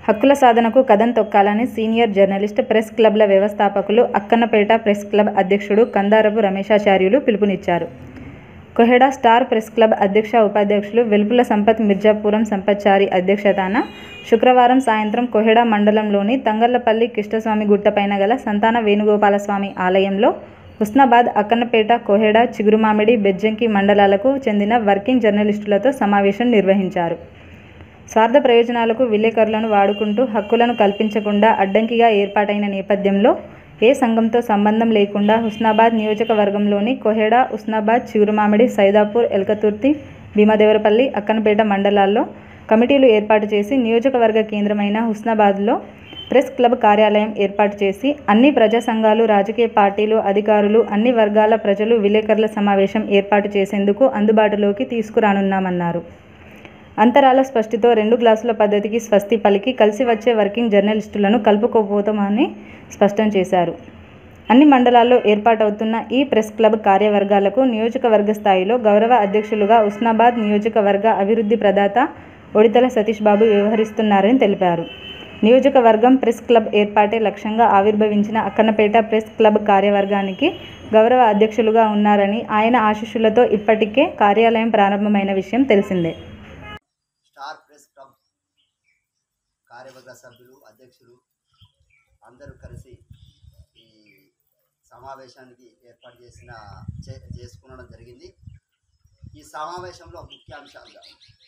హక్కుల సాధనకు కదం తొక్కాలని సీనియర్ జర్నలిస్ట్ ప్రెస్ క్లబ్ల వ్యవస్థాపకులు అక్కన్నపేట ప్రెస్ క్లబ్ అధ్యక్షుడు కందారపు రమేశాచార్యులు పిలుపునిచ్చారు కొహెడా స్టార్ ప్రెస్ క్లబ్ అధ్యక్ష ఉపాధ్యక్షులు వెల్పుల సంపత్ మిర్జాపురం సంపత్చారి అధ్యక్షతాన శుక్రవారం సాయంత్రం కొహెడా మండలంలోని తంగళ్లపల్లి కృష్ణస్వామి గుట్టపైన గల సంతాన వేణుగోపాలస్వామి ఆలయంలో హుస్నాబాద్ అక్కన్నపేట కొహెడా చిగురుమామిడి బెజ్జంకి మండలాలకు చెందిన వర్కింగ్ జర్నలిస్టులతో సమావేశం నిర్వహించారు స్వార్థ ప్రయోజనాలకు విలేకరులను వాడుకుంటూ హక్కులను కల్పించకుండా అడ్డంకిగా ఏర్పాటైన నేపథ్యంలో ఏ సంఘంతో సంబంధం లేకుండా హుస్నాబాద్ నియోజకవర్గంలోని కొహెడా హుస్నాబాద్ చిగురుమామిడి సైదాపూర్ ఎల్కతుర్తి భీమదేవరపల్లి అక్కనపేట మండలాల్లో కమిటీలు ఏర్పాటు చేసి నియోజకవర్గ కేంద్రమైన హుస్నాబాద్లో ప్రెస్ క్లబ్ కార్యాలయం ఏర్పాటు చేసి అన్ని ప్రజా సంఘాలు రాజకీయ పార్టీలు అధికారులు అన్ని వర్గాల ప్రజలు విలేకరుల సమావేశం ఏర్పాటు చేసేందుకు అందుబాటులోకి తీసుకురానున్నామన్నారు అంతరాల స్పష్టితో రెండు గ్లాసుల పద్ధతికి స్వస్తి పలికి కలిసి వచ్చే వర్కింగ్ జర్నలిస్టులను కలుపుకోపోతామని స్పష్టం చేశారు అన్ని మండలాల్లో ఏర్పాటవుతున్న ఈ ప్రెస్ క్లబ్ కార్యవర్గాలకు నియోజకవర్గ స్థాయిలో గౌరవ అధ్యక్షులుగా ఉస్నాబాద్ నియోజకవర్గ అభివృద్ధి ప్రదాత ఒడితల సతీష్ బాబు వ్యవహరిస్తున్నారని తెలిపారు నియోజకవర్గం ప్రెస్ క్లబ్ ఏర్పాటే లక్ష్యంగా ఆవిర్భవించిన అక్కన్నపేట ప్రెస్ క్లబ్ కార్యవర్గానికి గౌరవ అధ్యక్షులుగా ఉన్నారని ఆయన ఆశీస్సులతో ఇప్పటికే కార్యాలయం ప్రారంభమైన విషయం తెలిసిందే స్టార్ ప్రెస్ క్లబ్ కార్యవర్గ సభ్యులు అధ్యక్షులు అందరూ కలిసి ఈ సమావేశానికి ఏర్పాటు చేసిన చే- చేసుకునడం జరిగింది ఈ సమావేశంలో ముఖ్య అంశాలుగా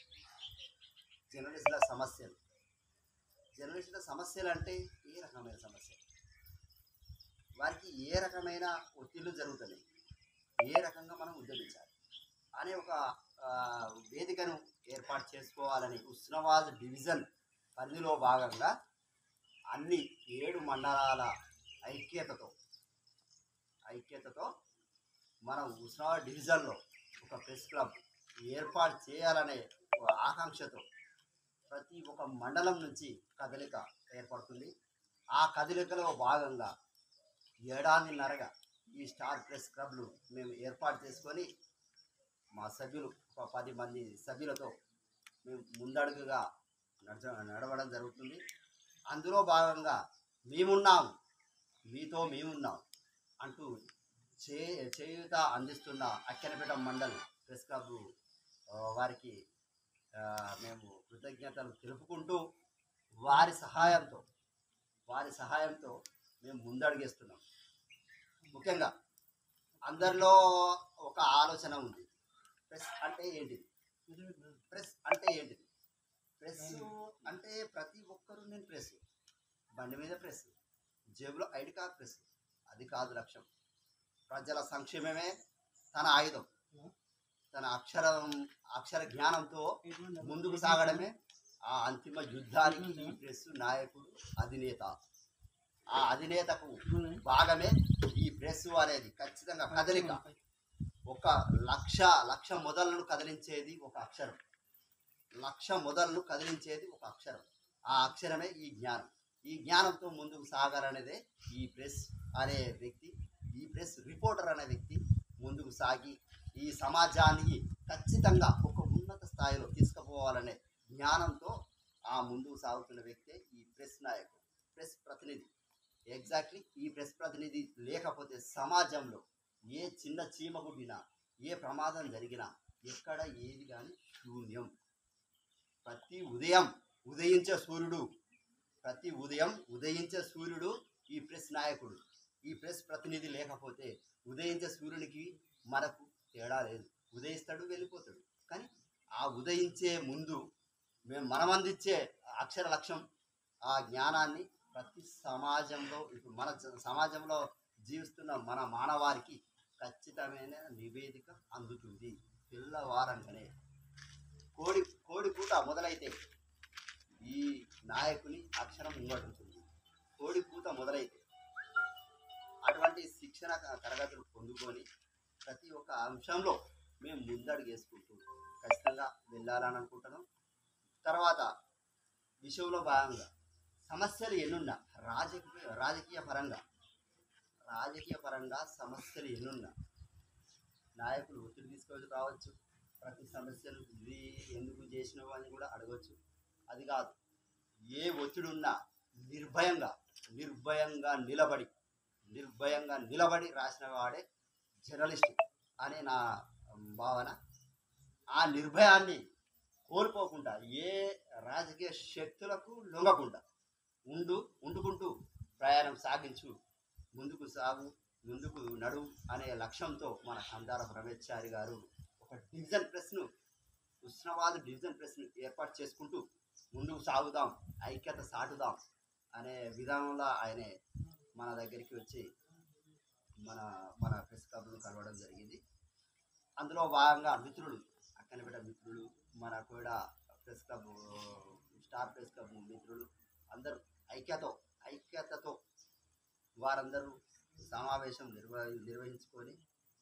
జర్నలిస్టుల సమస్యలు జర్నలిస్టుల సమస్యలు అంటే ఏ రకమైన సమస్యలు వారికి ఏ రకమైన ఒత్తిళ్లు జరుగుతున్నాయి ఏ రకంగా మనం ఉద్యమించాలి అనే ఒక ఆ, వేదికను ఏర్పాటు చేసుకోవాలని ఉస్నాబాద్ డివిజన్ పరిధిలో భాగంగా అన్ని ఏడు మండలాల ఐక్యతతో ఐక్యతతో మనం ఉస్నాబాద్ డివిజన్లో ఒక ప్రెస్ క్లబ్ ఏర్పాటు చేయాలనే ఒక ఆకాంక్షతో ప్రతి ఒక్క మండలం నుంచి కదలిక ఏర్పడుతుంది ఆ కదలికలో భాగంగా ఏడాదిన్నరగా ఈ స్టార్ ప్రెస్ క్లబ్లు మేము ఏర్పాటు చేసుకొని మా సభ్యులు ఒక పది మంది సభ్యులతో మేము ముందడుగుగా నడచ నడవడం జరుగుతుంది అందులో భాగంగా మేమున్నాం మీతో మేమున్నాం అంటూ చే చేయూత అందిస్తున్న అక్కెనపేట మండల్ ప్రెస్ క్లబ్ ఆ, వారికి ఆ, మేము కృతజ్ఞతలు తెలుపుకుంటూ వారి సహాయంతో వారి సహాయంతో మేము ముందడుగేస్తున్నాం ముఖ్యంగా అందరిలో ఒక ఆలోచన ఉంది ప్రెస్ అంటే ఏంటిది ప్రెస్ అంటే ఏంటిది ప్రెస్ అంటే ప్రతి ఒక్కరూ నేను ప్రెస్ బండి మీద ప్రెస్ జేబులో ఐడి కార్డ్ ప్రెస్ అది కాదు లక్ష్యం ప్రజల సంక్షేమమే తన ఆయుధం తన అక్షరం అక్షర జ్ఞానంతో ముందుకు సాగడమే ఆ అంతిమ యుద్ధానికి ఈ ప్రెస్ నాయకుడు అధినేత ఆ అధినేతకు భాగమే ఈ ప్రెస్ అనేది ఖచ్చితంగా కదలిక ఒక లక్ష లక్ష మొదలను కదిలించేది ఒక అక్షరం లక్ష మొదలను కదిలించేది ఒక అక్షరం ఆ అక్షరమే ఈ జ్ఞానం ఈ జ్ఞానంతో ముందుకు సాగాలనేదే ఈ ప్రెస్ అనే వ్యక్తి ఈ ప్రెస్ రిపోర్టర్ అనే వ్యక్తి ముందుకు సాగి ఈ సమాజాన్ని ఖచ్చితంగా ఒక ఉన్నత స్థాయిలో తీసుకుపోవాలనే జ్ఞానంతో ఆ ముందుకు సాగుతున్న వ్యక్తే ఈ ప్రెస్ నాయకుడు ప్రెస్ ప్రతినిధి ఎగ్జాక్ట్లీ ఈ ప్రెస్ ప్రతినిధి లేకపోతే సమాజంలో ఏ చిన్న చీమ గుడ్డినా ఏ ప్రమాదం జరిగినా ఎక్కడ ఏది కానీ శూన్యం ప్రతి ఉదయం ఉదయించే సూర్యుడు ప్రతి ఉదయం ఉదయించే సూర్యుడు ఈ ప్రెస్ నాయకుడు ఈ ప్రెస్ ప్రతినిధి లేకపోతే ఉదయించే సూర్యునికి మనకు తేడా లేదు ఉదయిస్తాడు వెళ్ళిపోతాడు కానీ ఆ ఉదయించే ముందు మేము మనం అందించే అక్షర లక్ష్యం ఆ జ్ఞానాన్ని ప్రతి సమాజంలో ఇప్పుడు మన జ- సమాజంలో జీవిస్తున్న మన మానవారికి ఖచ్చితమైన నివేదిక అందుతుంది పిల్లవారంగానే కోడి కోడి పూట మొదలైతే ఈ నాయకుని అక్షరం ముంగడుతుంది కోడి పూత మొదలైతే అటువంటి శిక్షణ క- తరగతులు పొందుకొని ప్రతి ఒక్క అంశంలో మేము ముందడుగు వేసుకుంటూ ఖచ్చితంగా వెళ్ళాలని అనుకుంటున్నాం తర్వాత విషయంలో భాగంగా సమస్యలు ఎన్నున్నా రాజకీయ రాజకీయ పరంగా రాజకీయ పరంగా సమస్యలు ఎన్నున్నా నాయకులు ఒత్తిడి తీసుకొని రావచ్చు ప్రతి సమస్యలు ఇది ఎందుకు చేసినావు అని కూడా అడగవచ్చు అది కాదు ఏ ఒత్తిడి ఉన్నా నిర్భయంగా నిర్భయంగా నిలబడి నిర్భయంగా నిలబడి రాసిన వాడే జర్నలిస్ట్ అనే నా భావన ఆ నిర్భయాన్ని కోల్పోకుండా ఏ రాజకీయ శక్తులకు లొంగకుండా ఉండు ఉండుకుంటూ ప్రయాణం సాగించు ముందుకు సాగు ముందుకు నడువు అనే లక్ష్యంతో మన కందారపు రమేశ్చారి గారు ఒక డివిజన్ ప్రెస్ను ఉష్ణవాద డివిజన్ ప్రెస్ను ఏర్పాటు చేసుకుంటూ ముందుకు సాగుదాం ఐక్యత సాటుదాం అనే విధానంలో ఆయనే మన దగ్గరికి వచ్చి మన మన ప్రెస్ క్లబ్ను కలవడం జరిగింది అందులో భాగంగా మిత్రులు అక్కనబిడ్డ మిత్రులు మన కూడా press club star press club మిత్రులు అందరూ ఐక్యతో ఐక్యతతో వారందరూ సమావేశం నిర్వ నిర్వహించుకొని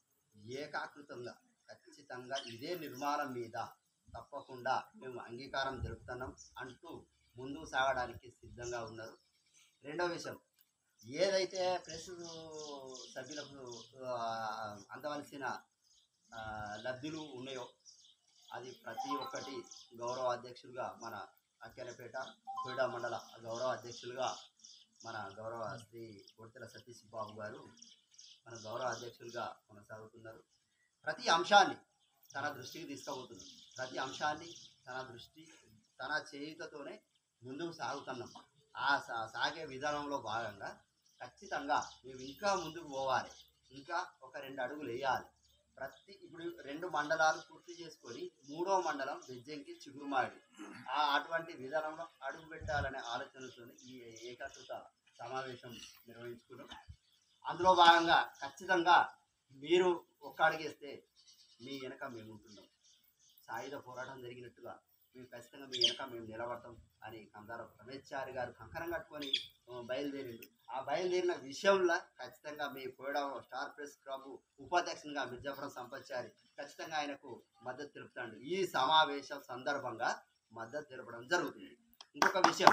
ఏకాకృతంగా ఖచ్చితంగా ఇదే నిర్మాణం మీద తప్పకుండా మేము అంగీకారం జరుపుతున్నాం అంటూ ముందుకు సాగడానికి సిద్ధంగా ఉన్నారు రెండో విషయం ఏదైతే ప్రెస్ సభ్యులకు ఆ, అందవలసిన ఆ, లబ్ధులు ఉన్నాయో అది ప్రతి ఒక్కటి గౌరవ అధ్యక్షులుగా మన అక్కెలపేట కోయిడా మండల గౌరవ అధ్యక్షులుగా మన గౌరవ శ్రీ కొడితెల సతీష్ బాబు గారు మన గౌరవ అధ్యక్షులుగా కొనసాగుతున్నారు ప్రతి అంశాన్ని తన దృష్టికి తీసుకుపోతుంది ప్రతి అంశాన్ని తన దృష్టి తన చేయుతతోనే ముందుకు సాగుతున్నాం ఆ సా- సాగే విధానంలో భాగంగా ఖచ్చితంగా మేము ఇంకా ముందుకు పోవాలి ఇంకా ఒక రెండు అడుగులు వేయాలి ప్రతి ఇప్పుడు రెండు మండలాలు పూర్తి చేసుకొని మూడో మండలం బెజ్జంకి చిగురుమాడి ఆ అటువంటి విధానంలో అడుగు పెట్టాలనే ఆలోచనతో ఈ ఏకాకృత సమావేశం నిర్వహించుకున్నాం అందులో భాగంగా ఖచ్చితంగా మీరు ఒక్క అడిగేస్తే మీ వెనక మేము ఉంటున్నాం సాయుధ పోరాటం జరిగినట్టుగా మేము ఖచ్చితంగా మీ వెనక మేము నిలబడతాం అని కందార రమేశ్చారి గారు కంకణం కట్టుకొని ఆ, బయలుదేరిండు ఆ బయలుదేరిన విషయంలో ఖచ్చితంగా మీ కోయడా స్టార్ ప్రెస్ క్లబ్ ఉపాధ్యక్షునిగా మిర్జాపురం సంపత్చారి ఖచ్చితంగా ఆయనకు మద్దతు తెలుపుతాడు ఈ సమావేశం సందర్భంగా మద్దతు తెలపడం జరుగుతుంది ఇంకొక విషయం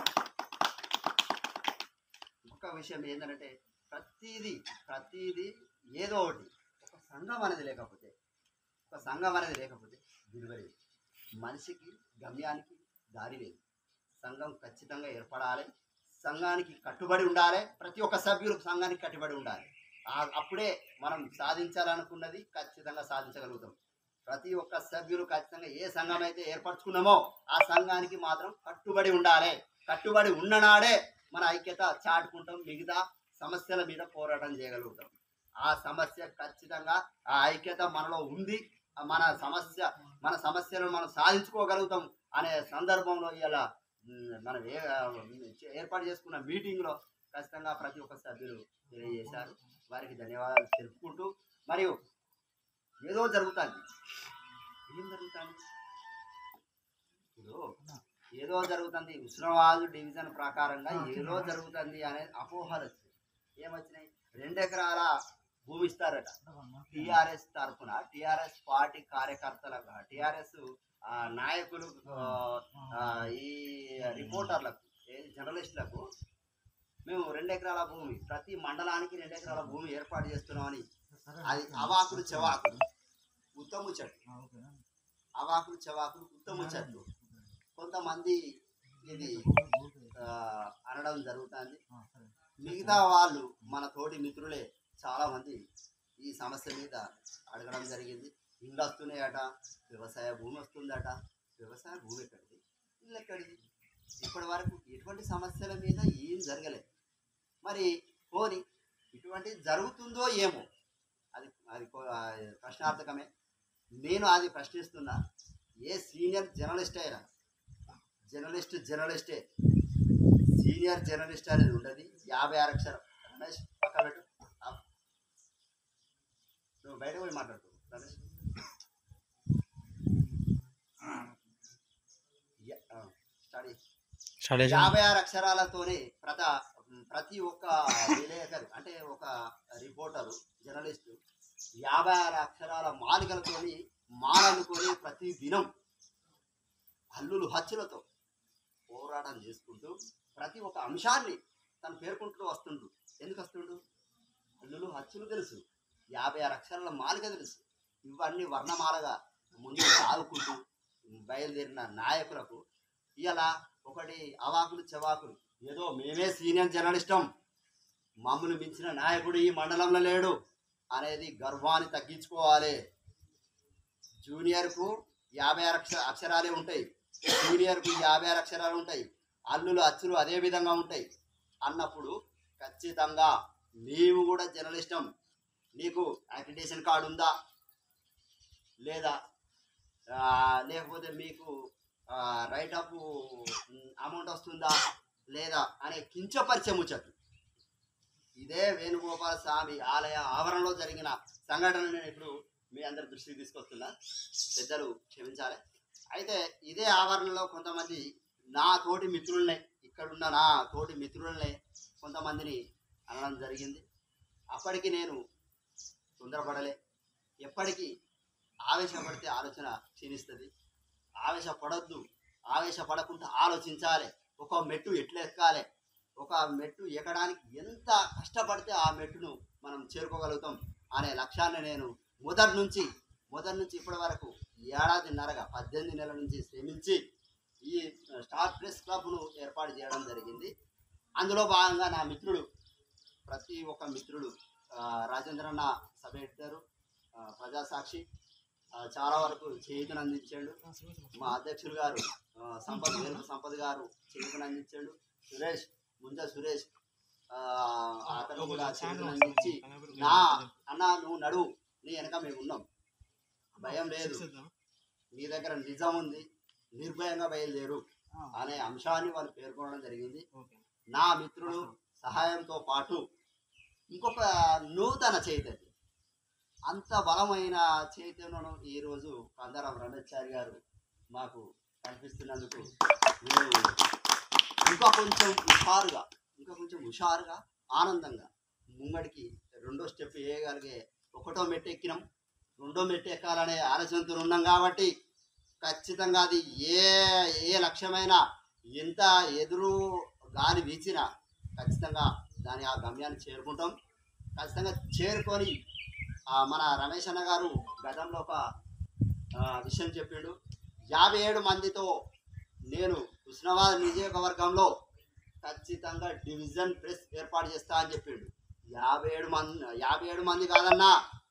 ఇంకొక విషయం ఏంటంటే ప్రతిదీ ప్రతిదీ ఏదో ఒకటి ఒక సంఘం అనేది లేకపోతే ఒక సంఘం అనేది లేకపోతే విలువ లేదు మనిషికి గమ్యానికి దారి లేదు సంఘం ఖచ్చితంగా ఏర్పడాలి సంఘానికి కట్టుబడి ఉండాలి ప్రతి ఒక్క సభ్యులు సంఘానికి కట్టుబడి ఉండాలి ఆ- అప్పుడే మనం సాధించాలనుకున్నది ఖచ్చితంగా సాధించగలుగుతాం ప్రతి ఒక్క సభ్యులు ఖచ్చితంగా ఏ సంఘం అయితే ఏర్పరచుకున్నామో ఆ సంఘానికి మాత్రం కట్టుబడి ఉండాలి కట్టుబడి ఉన్ననాడే మన ఐక్యత చాటుకుంటాం మిగతా సమస్యల మీద పోరాటం చేయగలుగుతాం ఆ సమస్య ఖచ్చితంగా ఆ ఐక్యత మనలో ఉంది ఆ మన సమస్య మన సమస్యలను మనం సాధించుకోగలుగుతాం అనే సందర్భంలో ఇలా మనం ఏ ఏర్పాటు చేసుకున్న మీటింగ్లో ఖచ్చితంగా ప్రతి ఒక్క సభ్యులు తెలియజేశారు వారికి ధన్యవాదాలు తెలుపుకుంటూ మరియు ఏదో జరుగుతుంది ఏం జరుగుతుంది ఇప్పుడు ఏదో జరుగుతుంది ఉష్ణవాదు డివిజన్ ప్రకారంగా ఏదో జరుగుతుంది అనే అపోహలు వచ్చినాయి ఏమొచ్చినాయి రెండు ఎకరాల భూమి ఇస్తారట టిఆర్ఎస్ తరఫున టిఆర్ఎస్ పార్టీ కార్యకర్తలకు టిఆర్ఎస్ నాయకులు ఆ, ఆ, ఈ రిపోర్టర్లకు ఏ జర్నలిస్టులకు మేము రెండు ఎకరాల భూమి ప్రతి మండలానికి రెండు ఎకరాల భూమి ఏర్పాటు చేస్తున్నామని అది అవాకులు చెవాకులు ఉత్తము చెట్టు అవాకులు చెవాకులు ఉత్తము చెట్టు కొంతమంది ఇది ఆ, అనడం జరుగుతుంది మిగతా వాళ్ళు మన తోటి మిత్రులే చాలా మంది ఈ సమస్య మీద అడగడం జరిగింది ఇల్లు వస్తున్నాయట వ్యవసాయ భూమి వస్తుందట వ్యవసాయ భూమి ఎక్కడిది ఇల్లు ఎక్కడిది ఇప్పటి వరకు ఎటువంటి సమస్యల మీద ఏం జరగలేదు మరి పోని ఇటువంటి జరుగుతుందో ఏమో అది అది కో- ఆ, ప్రశ్నార్థకమే నేను అది ప్రశ్నిస్తున్నా ఏ సీనియర్ జర్నలిస్ట్ అయినా జర్నలిస్ట్ జర్నలిస్టే సీనియర్ జర్నలిస్ట్ అనేది ఉండదు యాభై ఆరు అక్షరం రమేష్ పక్క పెట్టు ఆపు. నువ్వు బయట పోయి మాట్లాడుతూ రమేష్ యా- ఆ, స్టార్ట్ చేయి. స్టార్ట్ చేసాం యాభై ఆరు అక్షరాలతోనే ప్రత ప్రతి ఒక్క విలేకరు అంటే ఒక రిపోర్టరు జర్నలిస్టు యాభై ఆరు అక్షరాల మాలికలతోని మాలనుకొని ప్రతి దినం హల్లులు హచ్చులతో పోరాటం చేసుకుంటూ ప్రతి ఒక్క అంశాన్ని తను పేర్కొంటూ వస్తుండు ఎందుకు వస్తుండు హల్లులు హచ్చులు తెలుసు యాభై ఆరు అక్షరాల మాలిక తెలుసు ఇవన్నీ వర్ణమాలగా ముందు సాగుకుంటూ బయలుదేరిన నాయకులకు ఇలా ఒకటి అవాకులు చెవాకులు ఏదో మేమే సీనియర్ జర్నలిస్టం మమ్మల్ని మించిన నాయకుడు ఈ మండలంలో లేడు అనేది గర్వాన్ని తగ్గించుకోవాలి జూనియర్కు యాభై ఆరు అక్ష అక్షరాలే ఉంటాయి జూనియర్కు యాభై ఆరు అక్షరాలు ఉంటాయి అల్లులు అచ్చులు అదే విధంగా ఉంటాయి అన్నప్పుడు ఖచ్చితంగా నీవు కూడా జర్నలిస్టం నీకు అక్రిడేషన్ కార్డు ఉందా లేదా ఆ, లేకపోతే మీకు రైట్ అప్ అమౌంట్ వస్తుందా లేదా అనే కించపరిచే ముచ్చట్లు ఇదే వేణుగోపాల స్వామి ఆలయ ఆవరణలో జరిగిన సంఘటన నేను ఇప్పుడు మీ అందరి దృష్టికి తీసుకొస్తున్నా పెద్దలు క్షమించాలి అయితే ఇదే ఆవరణలో కొంతమంది నా తోటి మిత్రులనే ఇక్కడున్న నా తోటి మిత్రులనే కొంతమందిని అనడం జరిగింది అప్పటికి నేను తొందరపడలే ఎప్పటికీ ఆవేశపడితే ఆలోచన క్షీణిస్తుంది ఆవేశపడొద్దు ఆవేశపడకుండా ఆలోచించాలి ఒక మెట్టు ఎట్లా ఎక్కాలి ఒక మెట్టు ఎక్కడానికి ఎంత కష్టపడితే ఆ మెట్టును మనం చేరుకోగలుగుతాం అనే లక్ష్యాన్ని నేను మొదటి నుంచి మొదటి నుంచి ఇప్పటి వరకు ఏడాదిన్నరగా పద్దెనిమిది నెలల నుంచి శ్రమించి ఈ స్టార్ ప్రెస్ క్లబ్ను ఏర్పాటు చేయడం జరిగింది అందులో భాగంగా నా మిత్రుడు ప్రతి ఒక్క మిత్రుడు ఆ, రాజేంద్రన్న సభ పెట్టారు ఆ, ప్రజాసాక్షి ఆ, చాలా వరకు చేయుతను అందించాడు మా అధ్యక్షులు గారు ఆ, సంపత్ వెలుగు సంపత్ గారు చేయుతను అందించాడు సురేష్ ముంజ సురేష్ ఆ, అతను కూడా చేయుతను అందించి నా అన్న నువ్వు నడు నీ వెనక మేము ఉన్నాం భయం లేదు నీ దగ్గర నిజం ఉంది నిర్భయంగా బయలుదేరు అనే అంశాన్ని వాళ్ళు పేర్కొనడం జరిగింది నా మిత్రుడు సహాయంతో పాటు ఇంకొక నూతన చైతన్యం అంత బలమైన చైతన్యం ఈరోజు కందరం రండచారి గారు మాకు కనిపిస్తున్నందుకు మేము ఇంకా కొంచెం హుషారుగా ఇంకా కొంచెం హుషారుగా ఆనందంగా ముంగడికి రెండో స్టెప్ వేయగలిగే ఒకటో మెట్టు ఎక్కినాం రెండో మెట్టు ఎక్కాలనే ఆలోచనతో ఉన్నాం కాబట్టి ఖచ్చితంగా అది ఏ ఏ లక్ష్యమైనా ఎంత ఎదురు గాలి వీచినా ఖచ్చితంగా దాని ఆ గమ్యాన్ని చేరుకుంటాం ఖచ్చితంగా చేరుకొని ఆ, మన రమేష్ అన్న గారు గతంలో ఒక ఆ, విషయం చెప్పిండు యాభై ఏడు మందితో నేను హుస్నాబాద్ నియోజకవర్గంలో ఖచ్చితంగా డివిజన్ ప్రెస్ ఏర్పాటు చేస్తా అని చెప్పిండు యాభై ఏడు మంది యాభై ఏడు మంది కాదన్నా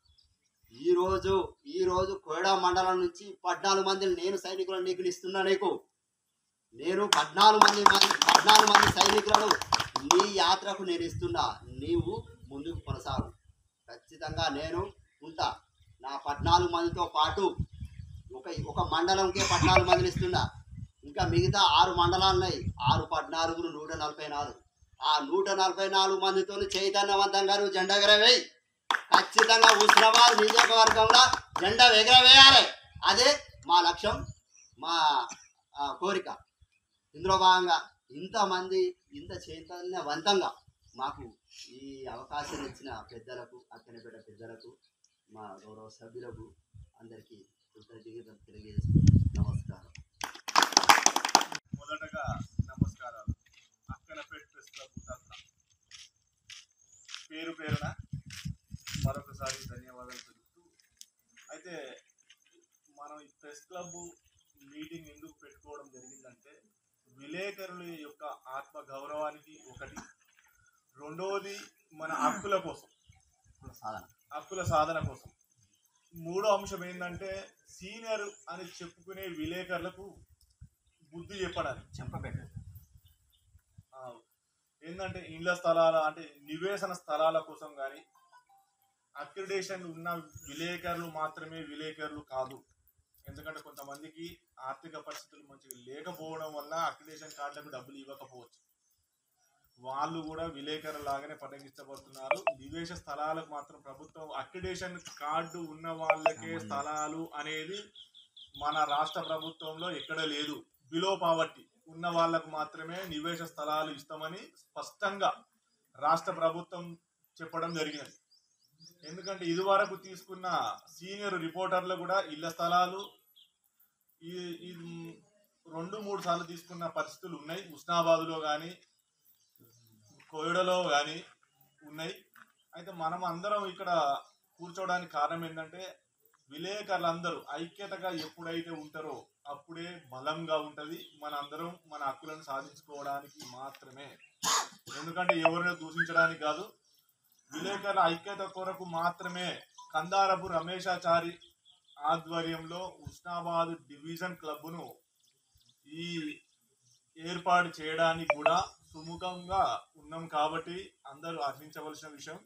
ఈరోజు ఈరోజు కోయడా మండలం నుంచి పద్నాలుగు మందిని నేను సైనికులను నీకు ఇస్తున్నా నీకు నేను పద్నాలుగు మంది మంది- పద్నాలుగు మంది సైనికులను నీ యాత్రకు నేను ఇస్తున్నా నీవు ముందుకు కొనసాగు ఖచ్చితంగా నేను ఉంటా నా పద్నాలుగు మందితో పాటు ఒక ఒక మండలంకే పద్నాలుగు మందిని ఇస్తున్నా ఇంకా మిగతా ఆరు మండలాలు ఉన్నాయి ఆరు పద్నాలుగులు నూట నలభై నాలుగు ఆ నూట నలభై నాలుగు మందితో చైతన్యవంతంగా నువ్వు జెండా ఎగరవేయి ఖచ్చితంగా హుస్నాబాద్ నియోజకవర్గంలో జెండా ఎగరవేయాలి అదే మా లక్ష్యం మా ఆ, కోరిక ఇందులో భాగంగా ఇంతమంది ఇంత చైతన్యవంతంగా మాకు ఈ అవకాశం ఇచ్చిన పెద్దలకు అక్కనపేట పెద్దలకు మా గౌరవ సభ్యులకు అందరికీ కృతజ్ఞతలు తెలియజేస్తూ నమస్కారం మొదటగా నమస్కారాలు అక్కనపేట ప్రెస్ క్లబ్ తరఫున పేరు పేరున మరొకసారి ధన్యవాదాలు తెలుపుతూ అయితే మనం ఈ ప్రెస్ క్లబ్ మీటింగ్ ఎందుకు పెట్టుకోవడం జరిగిందంటే విలేకరుల యొక్క ఆత్మ గౌరవానికి ఒకటి రెండవది మన హక్కుల కోసం సాధన హక్కుల సాధన కోసం మూడో అంశం ఏంటంటే సీనియర్ అని చెప్పుకునే విలేకరులకు బుద్ధి చెప్పడానికి చెంపపేట ఆ, ఏంటంటే ఇండ్ల స్థలాల అంటే నివేశన స్థలాల కోసం కానీ అక్రిడేషన్ ఉన్న విలేకరులు మాత్రమే విలేకరులు కాదు ఎందుకంటే కొంతమందికి ఆర్థిక పరిస్థితులు మంచిగా లేకపోవడం వల్ల అక్రిడేషన్ కార్డులకు డబ్బులు ఇవ్వకపోవచ్చు వాళ్ళు కూడా విలేకరులు లాగానే పరిగణించబడుతున్నారు నివేశ స్థలాలకు మాత్రం ప్రభుత్వం అక్రిడేషన్ కార్డు ఉన్న వాళ్ళకే స్థలాలు అనేది మన రాష్ట్ర ప్రభుత్వంలో ఎక్కడ లేదు బిలో పావర్టీ ఉన్న వాళ్ళకు మాత్రమే నివేశ స్థలాలు ఇస్తామని స్పష్టంగా రాష్ట్ర ప్రభుత్వం చెప్పడం జరిగినది ఎందుకంటే ఇదివరకు తీసుకున్న సీనియర్ రిపోర్టర్లు కూడా ఇళ్ల స్థలాలు ఈ ఈ రెండు మూడు సార్లు తీసుకున్న పరిస్థితులు ఉన్నాయి ఉస్నాబాద్లో కానీ కోయడలో కానీ ఉన్నాయి అయితే మనం అందరం ఇక్కడ కూర్చోవడానికి కారణం ఏంటంటే విలేకరులందరూ ఐక్యతగా ఎప్పుడైతే ఉంటారో అప్పుడే బలంగా ఉంటది మన అందరం మన హక్కులను సాధించుకోవడానికి మాత్రమే ఎందుకంటే ఎవరినో దూషించడానికి కాదు విలేకరుల ఐక్యత కొరకు మాత్రమే కందారపు రమేశాచారి ఆధ్వర్యంలో ఉస్నాబాద్ డివిజన్ క్లబ్ను ఈ ఏర్పాటు చేయడానికి కూడా సుముఖంగా ఉన్నాం కాబట్టి అందరూ హర్షించవలసిన విషయం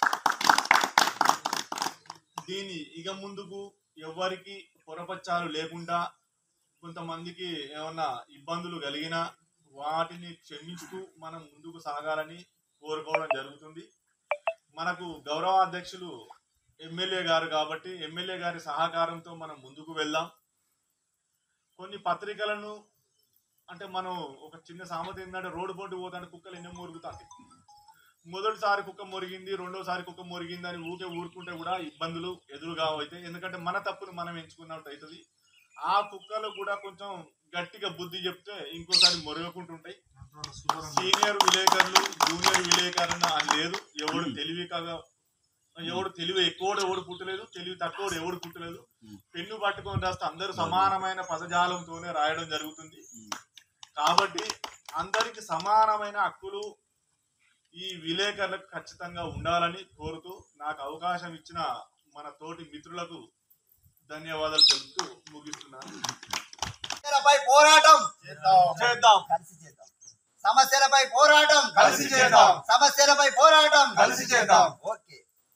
దీని ఇక ముందుకు ఎవరికి పొరపచ్చాలు లేకుండా కొంతమందికి ఏమన్నా ఇబ్బందులు కలిగినా వాటిని క్షమించుతూ మనం ముందుకు సాగాలని కోరుకోవడం జరుగుతుంది మనకు గౌరవ అధ్యక్షులు ఎమ్మెల్యే గారు కాబట్టి ఎమ్మెల్యే గారి సహకారంతో మనం ముందుకు వెళ్దాం కొన్ని పత్రికలను అంటే మనం ఒక చిన్న సామెత ఏంటంటే రోడ్డు పోటీ పోతాంటే కుక్కలు ఎన్నో మురుగుతాయి మొదటిసారి కుక్క మురిగింది రెండోసారి కుక్క మురిగింది అని ఊకే ఊరుకుంటే కూడా ఇబ్బందులు ఎదురుగా అవుతాయి ఎందుకంటే మన తప్పును మనం ఎంచుకున్నట్టు అవుతుంది ఆ కుక్కలు కూడా కొంచెం గట్టిగా బుద్ధి చెప్తే ఇంకోసారి మొరగకుంటుంటాయి సీనియర్ విలేకరులు జూనియర్ విలేకరులు అని లేదు ఎవడు తెలివి కాగా ఎవడు తెలివి ఎక్కువ ఎవడు పుట్టలేదు తెలివి తక్కువ ఎవడు పుట్టలేదు పెన్ను పట్టుకొని రాస్తే అందరూ సమానమైన పదజాలంతోనే రాయడం జరుగుతుంది కాబట్టి అందరికి సమానమైన హక్కులు ఈ విలేకరులకు ఖచ్చితంగా ఉండాలని కోరుతూ నాకు అవకాశం ఇచ్చిన మన తోటి మిత్రులకు ధన్యవాదాలు తెలుపుతూ ముగిస్తున్నాను సమస్యలపై పోరాటం చేద్దాం కలిసి చేద్దాం సమస్యలపై పోరాటం కలిసి చేద్దాం. సమస్యలపై పోరాటం కలిసి చేద్దాం. ఓకే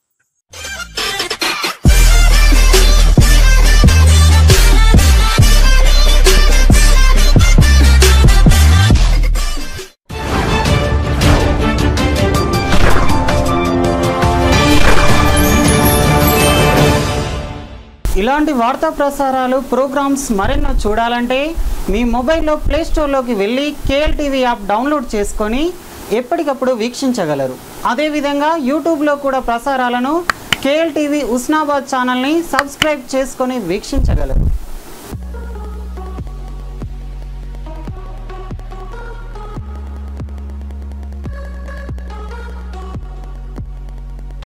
ఇలాంటి వార్తా ప్రసారాలు ప్రోగ్రామ్స్ మరెన్నో చూడాలంటే మీ మొబైల్లో ప్లే స్టోర్లోకి వెళ్ళి కేఎల్ టీవీ యాప్ డౌన్లోడ్ చేసుకొని ఎప్పటికప్పుడు వీక్షించగలరు అదేవిధంగా యూట్యూబ్లో కూడా ప్రసారాలను కేఎల్ టీవీ ఉస్నాబాద్ ఛానల్ని సబ్స్క్రైబ్ చేసుకొని వీక్షించగలరు